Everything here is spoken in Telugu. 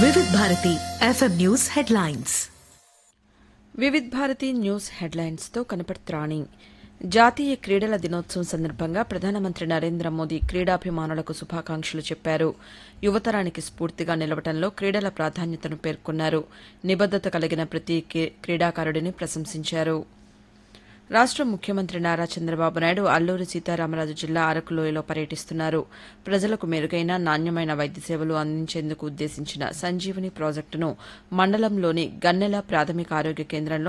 వివిధ Bharati FM news headlines Vividh Bharati news హెడ్లైన్స్తో కనపడుత్రాణి జాతీయ క్రీడల దినోత్సవం సందర్భంగా ప్రధానమంత్రి నరేంద్ర మోదీ క్రీడాభిమానులకు శుభాకాంక్షలు చెప్పారు యువతరానికి స్ఫూర్తిగా నిలవటంలో క్రీడల ప్రాధాన్యతను పేర్కొన్నారు నిబద్దత కలిగిన ప్రతి క్రీ- క్రీడాకారుడిని ప్రశంసించారు రాష్ట ముఖ్యమంత్రి నారా చంద్రబాబు నాయుడు అల్లూరి సీతారామరాజు జిల్లా అరకులోయలో పర్యటిస్తున్నారు ప్రజలకు మెరుగైన నాణ్యమైన వైద్య సేవలు అందించేందుకు ఉద్దేశించిన సంజీవని ప్రాజెక్టును మండలంలోని గన్నెల ప్రాథమిక ఆరోగ్య కేంద్రంలో